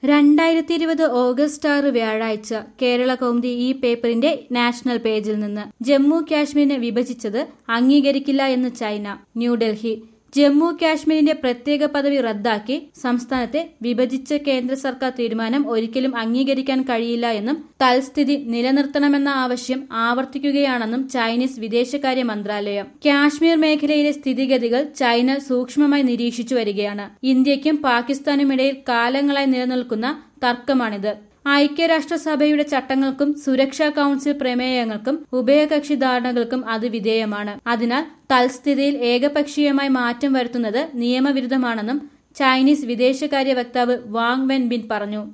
രണ്ടായിരത്തി ഇരുപത് ഓഗസ്റ്റ് ആറ് വ്യാഴാഴ്ച കേരള കൗമുദി ഈ പേപ്പറിന്റെ നാഷണൽ പേജിൽ നിന്ന് ജമ്മു കാശ്മീരിനെ വിഭജിച്ചത് അംഗീകരിക്കില്ല എന്ന് ചൈന ന്യൂഡൽഹി ജമ്മു കാശ്മീരിന്റെ പ്രത്യേക പദവി റദ്ദാക്കി സംസ്ഥാനത്തെ വിഭജിച്ച കേന്ദ്ര സർക്കാർ തീരുമാനം ഒരിക്കലും അംഗീകരിക്കാൻ കഴിയില്ല എന്നും തൽസ്ഥിതി നിലനിർത്തണമെന്ന ആവശ്യം ആവർത്തിക്കുകയാണെന്നും ചൈനീസ് വിദേശകാര്യ മന്ത്രാലയം കാശ്മീർ മേഖലയിലെ സ്ഥിതിഗതികൾ ചൈന സൂക്ഷ്മമായി നിരീക്ഷിച്ചു വരികയാണ് ഇന്ത്യക്കും പാകിസ്ഥാനുമിടയിൽ കാലങ്ങളായി നിലനിൽക്കുന്ന തർക്കമാണിത് ഐക്യരാഷ്ട്രസഭയുടെ ചട്ടങ്ങൾക്കും സുരക്ഷാ കൌൺസിൽ പ്രമേയങ്ങൾക്കും ഉഭയകക്ഷി ധാരണകൾക്കും അത് വിധേയമാണ് അതിനാൽ തൽസ്ഥിതിയിൽ ഏകപക്ഷീയമായി മാറ്റം വരുത്തുന്നത് നിയമവിരുദ്ധമാണെന്നും ചൈനീസ് വിദേശകാര്യ വക്താവ് വാങ് വെൻബിൻ പറഞ്ഞു